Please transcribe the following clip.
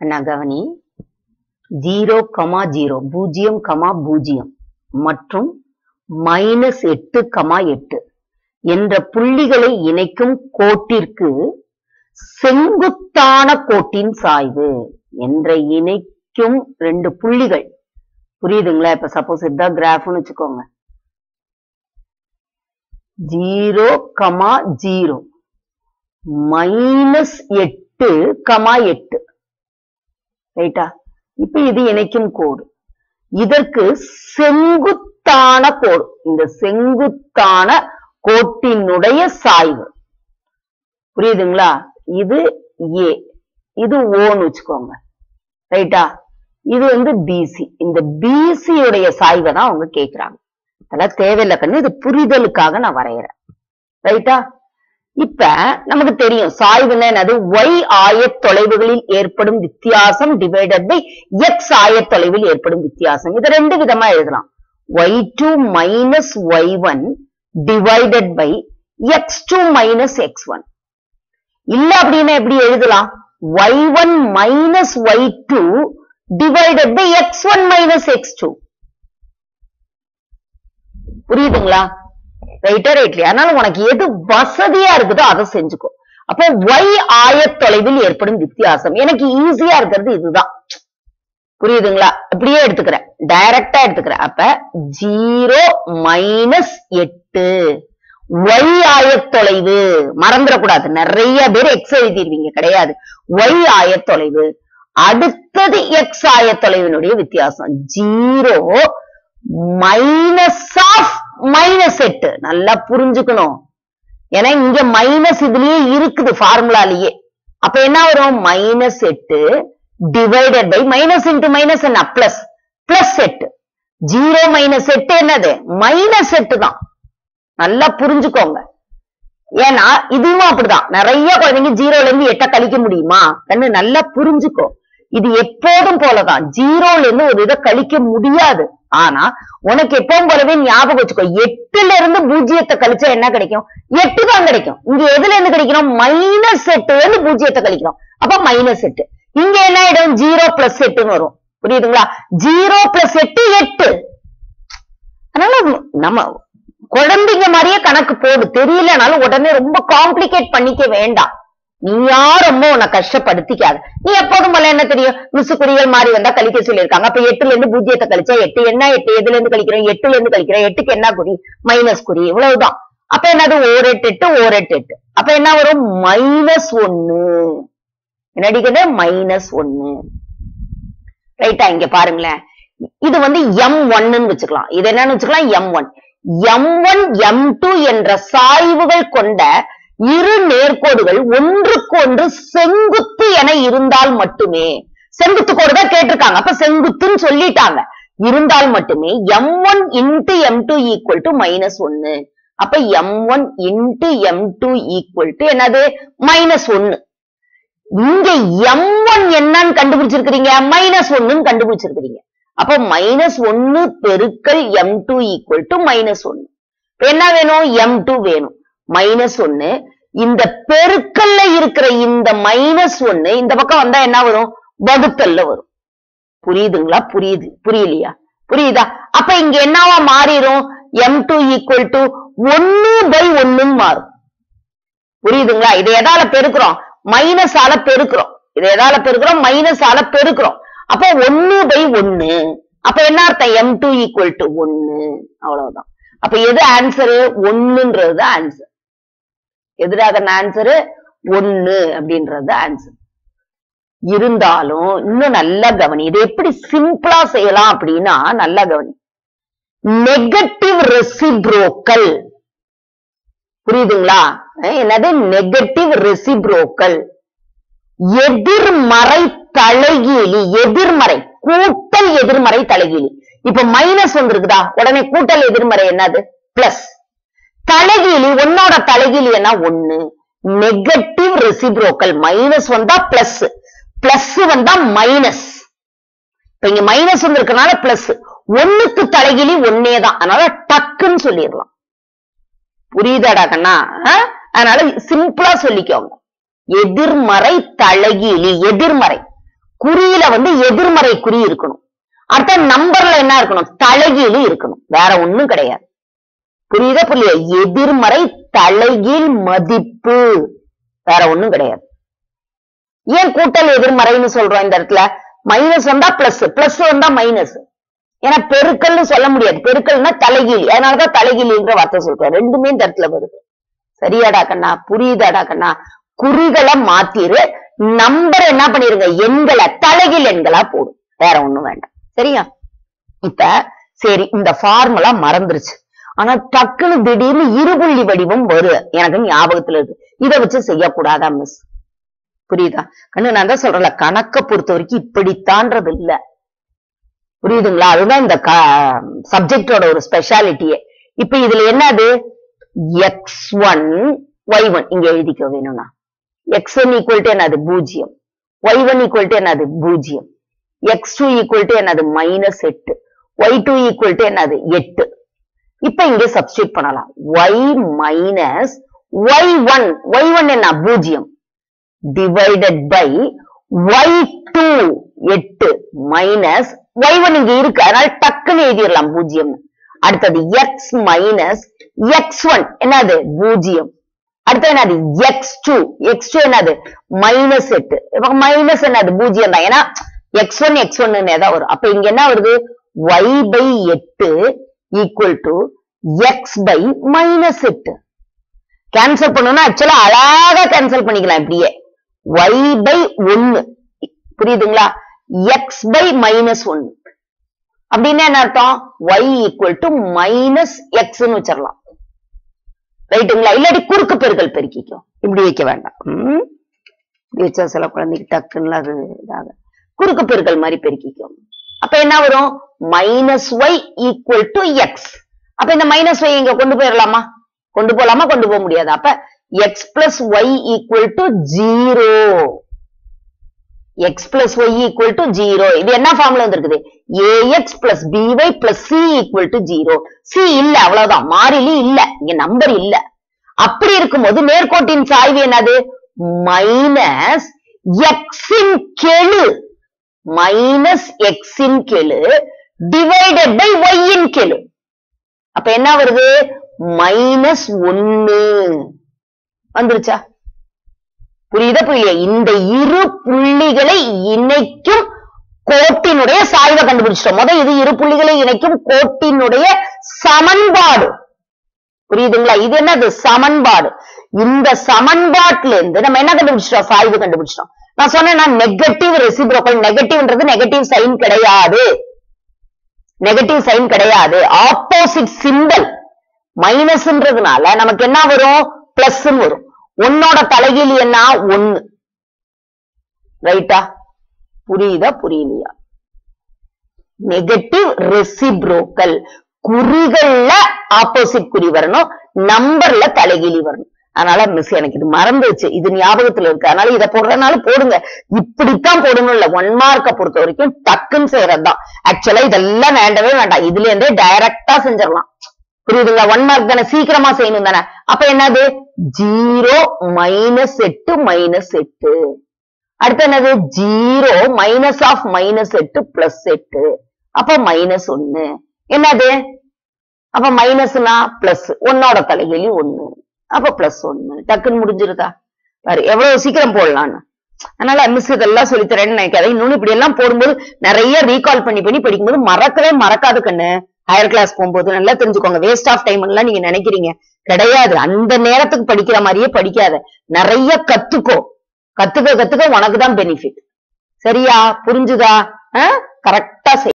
அண்ணா கவனி zero comma zero பூஜ்ஜியம் comma பூஜ்ஜியம் மற்றும் மைனஸ் எட்டு கமா எட்டு என்ற புள்ளிகளை இணைக்கும் கோட்டிற்கு செங்குத்தான கோட்டின் சாய்வு என்ற இணைக்கும் ரெண்டு புள்ளிகள் புரியுதுங்களா இப்ப சப்போஸ் இதுதான் கிராஃப்னு வச்சுக்கோங்க ஜீரோ கமா ஜீரோ மைனஸ் எட்டு கமா எட்டு ரைட்டா இப்ப இது இணைக்கும் கோடு இதற்கு செங்குத்தான கோடு இந்த செங்குத்தான கோட்டினுடைய சாய்வு புரியுதுங்களா இது ஏ இது ஓன்னு வச்சுக்கோங்க ரைட்டா இது வந்து பிசி இந்த பிசி உடைய சாய்வை தான் அவங்க கேக்குறாங்க அதெல்லாம் தேவையில்லை கண்ணு இது புரிதலுக்காக நான் வரையறேன் ரைட்டா இப்ப நமக்கு தெரியும் சாய்வுன்னா என்னது ஒய் ஆயத்தொலைவுகளில் ஏற்படும் வித்தியாசம் டிவைடட் பை எக்ஸ் ஆயத்தொலைவில் ஏற்படும் வித்தியாசம் இதை ரெண்டு விதமா எழுதலாம் Y two minus Y one divided by X two minus X one இல்ல அப்படின்னா எப்படி எழுதலாம் Y one minus Y two divided by X one minus X two புரியுதுங்களா ரைட்டா ரைட்லயா அதனால உனக்கு எது வசதியா இருக்குதோ அதை செஞ்சுக்கோ அப்போ ஒய் ஆயத்தொலைவில் ஏற்படும் வித்தியாசம் எனக்கு ஈஸியா இருக்கிறது இதுதான் புரியுதுங்களா அப்படியே எடுத்துக்கிறேன் டைரக்டா எடுத்துக்கிறேன் அப்ப ஜீரோ மைனஸ் எட்டு ஒய் ஆயத்தொலைவு மறந்துடக்கூடாது நிறைய பேர் எக்ஸ் எழுதிருவீங்க கிடையாது ஒய் ஆயத்தொலைவு அடுத்தது எக்ஸ் ஆயத்தொலைவினுடைய வித்தியாசம் ஜீரோ மைனஸ் ஆஃப் மைனஸ் எட்டு நல்லா புரிஞ்சுக்கணும் ஏன்னா இங்க மைனஸ் இதுலயே இருக்குது ஃபார்முலாலேயே அப்ப என்ன வரும் மைனஸ் எட்டு divided by minus into minus என்ன பிளஸ் பிளஸ் எட்டு ஜீரோ மைனஸ் எட்டு என்னது மைனஸ் எட்டு தான் நல்லா புரிஞ்சுக்கோங்க ஏன்னா இதுவும் அப்படிதான் நிறைய குழந்தைங்க ஜீரோல இருந்து எட்ட கழிக்க முடியுமா கண்ணு நல்லா புரிஞ்சுக்கோ இது எப்போதும் போலதான் ஜீரோல இருந்து ஒரு இதை கழிக்க முடியாது ஆனா உனக்கு எப்பவும் போலவே ஞாபகம் வச்சுக்கோ எட்டுல இருந்து பூஜ்ஜியத்தை கழிச்சா என்ன கிடைக்கும் எட்டு தான் கிடைக்கும் இங்க எதுல இருந்து கிடைக்கிறோம் மைனஸ் எட்டுல இருந்து பூஜ்ஜியத்தை கழிக்கிறோம் அப்ப மைனஸ் எட்டு இங்க என்ன ஆயிடும் ஜீரோ பிளஸ் எட்டுன்னு வரும் புரியுதுங்களா ஜீரோ பிளஸ் எட்டு எட்டு அதனால நம்ம குழந்தைங்க மாதிரியே கணக்கு போடு தெரியலனாலும் உடனே ரொம்ப காம்ப்ளிகேட் பண்ணிக்க வேண்டாம் நீயா ரொம்ப உன்னை கஷ்டப்படுத்திக்காத நீ எப்போதும் போல என்ன தெரியும் மிஸ் குறிகள் மாறி வந்தா கழிக்க சொல்லியிருக்காங்க அப்ப எட்டுல இருந்து பூஜ்ஜியத்தை கழிச்சா எட்டு என்ன எட்டு எதுல இருந்து கழிக்கிறோம் எட்டுல இருந்து கழிக்கிறோம் எட்டுக்கு என்ன குறி மைனஸ் குறி இவ்வளவுதான் அப்ப என்னது ஓர் எட்டு எட்டு ஓர் எட்டு எட்டு அப்ப என்ன வரும் மைனஸ் ஒன்னு என்ன அடிக்கிறது மைனஸ் ஒன்னு ரைட்டா இங்க பாருங்களேன் இது வந்து எம் ஒன்னு வச்சுக்கலாம் இது என்னன்னு வச்சுக்கலாம் M one M one M two என்ற சாய்வுகள் கொண்ட இரு நேர்கோடுகள் ஒன்றுக்கொன்று செங்குத்து என இருந்தால் மட்டுமே செங்குத்து கோடு தான் கேட்டிருக்காங்க அப்ப செங்குத்துன்னு சொல்லிட்டாங்க இருந்தால் மட்டுமே M one into M two equal to minus ஒன்னு அப்ப M one into M two equal to என்னது மைனஸ் ஒன்னு இங்க எம் ஒன் என்னன்னு கண்டுபிடிச்சிருக்கிறீங்க மைனஸ் ஒன்னுன்னு கண்டுபிடிச்சிருக்கிறீங்க அப்ப மைனஸ் ஒன்னு பெருக்கல் M two equal to minus ஒன்னு என்ன வேணும் எம் டூ வேணும் மைனஸ் ஒன்னு இந்த பெருக்கல்ல இருக்கிற இந்த மைனஸ் ஒன்னு இந்த பக்கம் வந்தா என்ன வரும் வகுத்தல்ல வரும் புரியுதுங்களா புரியுது புரியலையா புரியுதா அப்ப இங்க என்னவா மாறிடும் எம் டூ ஈக்குவல் டு ஒன்னு பை ஒன்னுன்னு மாறும் புரியுதுங்களா இதை எதால பெருக்கிறோம் மைனஸ் ஆல பெருக்கிறோம் இதை எதால பெருக்கிறோம் மைனஸ் ஆல பெருக்கிறோம் அப்ப ஒன்னு பை ஒன்னு அப்ப என்ன அர்த்தம் எம் டூ ஈக்குவல் டு ஒன்னு அவ்வளவுதான் அப்ப எது ஆன்சரு ஒன்னுன்றது ஆன்சர் எதிராக ஆன்சரு ஒன்னு அப்படின்றது ஆன்சர் இருந்தாலும் இன்னும் நல்லா கவனி இதை எப்படி சிம்பிளா செய்யலாம் அப்படின்னா நல்லா கவனி நெகட்டிவ் ரெசிப்ரோக்கல் புரியுதுங்களா அஹ் என்னது நெகட்டிவ் ரெசிப்ரோக்கல் எதிர்மறை தலைகீழி எதிர்மறை கூட்டல் எதிர்மறை தலைகீழி இப்ப மைனஸ் ஒன்று இருக்குதா உடனே கூட்டல் எதிர்மறை என்னது பிளஸ் தலைகீழி ஒன்னோட தலைகீழி என்ன ஒண்ணு நெகட்டிவ் ரெசிப்ரோக்கல் மைனஸ் வந்தா பிளஸ் பிளஸ் வந்தா மைனஸ் இப்ப இங்க மைனஸ் வந்து இருக்கனால பிளஸ் ஒண்ணுக்கு தலைகீழி ஒன்னே தான் அதனால டக்குன்னு சொல்லிடலாம் புரியுதாடா கண்ணா ஆஹ்? அதனால சிம்பிளா சொல்லிக்கோங்க எதிர்மறை தலைகீழி எதிர்மறை குறி குறியில வந்து எதிர்மறை குறி இருக்கணும் அடுத்த நம்பர்ல என்ன இருக்கணும் தலைகீழ் இருக்கணும் வேற ஒண்ணும் கிடையாது புரியுதா புரியல எதிர்மறை தலைகீழ் மதிப்பு வேற ஒண்ணும் கிடையாது ஏன் கூட்டல் எதிர்மறைன்னு சொல்றோம் இந்த இடத்துல மைனஸ் வந்தா பிளஸ் பிளஸ் வந்தா மைனஸ் ஏன்னா பெருக்கல்னு சொல்ல முடியாது பெருக்கல்னா தலைகீழ் அதனாலதான் தலைகீழ்ன்ற வார்த்தை சொல்றோம் ரெண்டுமே இந்த இடத்துல வருது சரியாடா கண்ணா புரியுதாடா கண்ணா குறிகளை மாத்திரு நம்பர் என்ன பண்ணிருங்க எண்களை தலைகீழ் எண்களா போடும் வேற ஒண்ணும் வேண்டாம் சரியா இப்ப சரி இந்த ஃபார்முலா மறந்துருச்சு ஆனா டக்குன்னு திடீர்னு இருபுள்ளி வடிவம் வரும் எனக்கு ஞாபகத்துல இருக்கு இதை வச்சு செய்யக்கூடாதா மிஸ் புரியுதா கண்ணு நான் தான் சொல்றேன்ல கணக்க பொறுத்த வரைக்கும் இப்படித்தான்றது இல்ல புரியுதுங்களா அதுதான் இந்த சப்ஜெக்டோட ஒரு ஸ்பெஷாலிட்டியே இப்ப இதுல என்னது எக்ஸ் ஒன் ஒய் ஒன் இங்க எழுதிக்க வேணும்னா எக்ஸ் ஒன் ஈக்குவல் டு என்னது பூஜ்ஜியம் ஒய் ஒன் ஈக்குவல் டு என்னது பூஜ்ஜியம் எக்ஸ் டூ ஈக்குவல் டு என்னது மைனஸ் எட்டு ஒய் டூ ஈக்குவல் டு என்னது எட்டு இப்ப இங்க சப்ஸ்டியூட் பண்ணலாம் Y minus Y one Y one என்ன பூஜ்ஜியம் டிவைடட் பை ஒய் டூ எட்டு மைனஸ் ஒய் ஒன் இங்க இருக்கு அதனால டக்குன்னு எழுதிடலாம் பூஜ்ஜியம் அடுத்தது எக்ஸ் மைனஸ் எக்ஸ் ஒன் என்னது பூஜ்ஜியம் அடுத்து என்னது எக்ஸ் டூ எக்ஸ் டூ என்னது மைனஸ் எட்டு இப்ப மைனஸ் என்னது பூஜ்ஜியம் தான் ஏன்னா எக்ஸ் ஒன் எக்ஸ் ஒன்னு தான் வரும் அப்ப இங்க என்ன வருது ஒய் பை எட்டு equal to X by minus எட்டு கேன்சல் பண்ணணும்னா ஆக்சுவலா அழகா கேன்சல் பண்ணிக்கலாம் இப்படியே ஒய் பை ஒன்னு புரியுதுங்களா எக்ஸ் பை மைனஸ் ஒன்னு அப்படின்னா என்ன அர்த்தம் ஒய் ஈக்குவல் டு மைனஸ் எக்ஸ்ன்னு வச்சிடலாம் ரைட்டுங்களா இல்லாட்டி குறுக்கு பெருக்கல் பெருக்கிக்கும் இப்படி வைக்க வேண்டாம் ம்? இப்படி வச்சா சில குழந்தைக்கு டக்குன்னு அது இதாக குறுக்கு பெருக்கல் மாதிரி பெருக்கிக்கும் அப்ப என்ன வரும் minus Y equal to X அப்ப இந்த மைனஸ் ஒய் இங்க கொண்டு போயிடலாமா கொண்டு போலாமா கொண்டு போக முடியாது அப்ப X plus Y equal to zero X plus Y equal to zero இது என்ன ஃபார்ம்ல வந்திருக்குது A X plus B Y plus C equal to zero C இல்ல அவ்வளவுதான் மாறிலி இல்ல இங்க நம்பர் இல்ல அப்படி இருக்கும்போது நேர்கோட்டின் சாய்வு என்னது மைனஸ் எக்ஸின் கெழு மைனஸ் எக்ஸின் கெழு டிவைடட் பை ஒய்யின் கெழு அப்ப என்ன வருது மைனஸ் ஒன்னு வந்துருச்சா புரியுதா புரியலையா இந்த இரு புள்ளிகளை இணைக்கும் கோட்டினுடைய சாய்வை கண்டுபிடிச்சிட்டோம் முத இது இரு புள்ளிகளை இணைக்கும் கோட்டினுடைய சமன்பாடு புரியுதுங்களா இது என்னது சமன்பாடு இந்த சமன்பாட்டுல இருந்து நம்ம என்ன கண்டுபிடிச்சிட்டோம் சாய்வு கண்டுபிடிச்சிட்டோம் நான் சொன்னேன் நெகட்டிவ் ரெசிப்ரோக்கல் நெகட்டிவ்ன்றது நெகட்டிவ் சைன் கிடையாது நெகட்டிவ் சைன் கிடையாது ஆப்போசிட் சிம்பல் மைனஸ்ன்றதுனால நமக்கு என்ன வரும் பிளஸ் வரும் உன்னோட தலைகீழ் என்ன ஒன்னு ரைட்டா புரியுதா புரியலையா நெகட்டிவ் ரெசிப்ரோக்கல் குறிகள்ல ஆப்போசிட் குறி வரணும் நம்பர்ல தலைகீழி வரணும் அதனால மிஸ் எனக்கு இது மறந்துச்சு இது ஞாபகத்துல இருக்கு அதனால இதை போடுறதுனால போடுங்க இப்படித்தான் போடணும் இல்ல ஒன் மார்க்க பொறுத்த வரைக்கும் டக்குன்னு செய்யறதுதான் ஆக்சுவலா இதெல்லாம் வேண்டவே வேண்டாம் இதுல இருந்தே டைரக்டா செஞ்சிடலாம் புரியுதுங்களா ஒன் மார்க் தானே சீக்கிரமா செய்யணும் தானே அப்ப என்னது ஜீரோ மைனஸ் எட்டு மைனஸ் எட்டு அடுத்து என்னது ஜீரோ மைனஸ் ஆஃப் மைனஸ் எட்டு பிளஸ் எட்டு அப்ப மைனஸ் ஒன்னு என்னது அப்ப மைனஸ்னா பிளஸ் ஒன்னோட தலைகீழி ஒண்ணு அப்ப பிளஸ் ஒன்னு டக்குன்னு முடிஞ்சிருதா பாரு எவ்வளவு சீக்கிரம் போடலாம்னு அதனால மிஸ் இதெல்லாம் சொல்லித்தரேன்னு நினைக்காத இன்னொன்னு இப்படி எல்லாம் போடும்போது நிறைய ரீகால் பண்ணி பண்ணி படிக்கும்போது மறக்கவே மறக்காது கண்ணு ஹையர் கிளாஸ் போகும்போது நல்லா தெரிஞ்சுக்கோங்க வேஸ்ட் ஆஃப் டைம் எல்லாம் நீங்க நினைக்கிறீங்க கிடையாது அந்த நேரத்துக்கு படிக்கிற மாதிரியே படிக்காத நிறைய கத்துக்கோ கத்துக்க கத்துக்க உனக்கு தான் பெனிஃபிட் சரியா புரிஞ்சுதா கரெக்டா செய்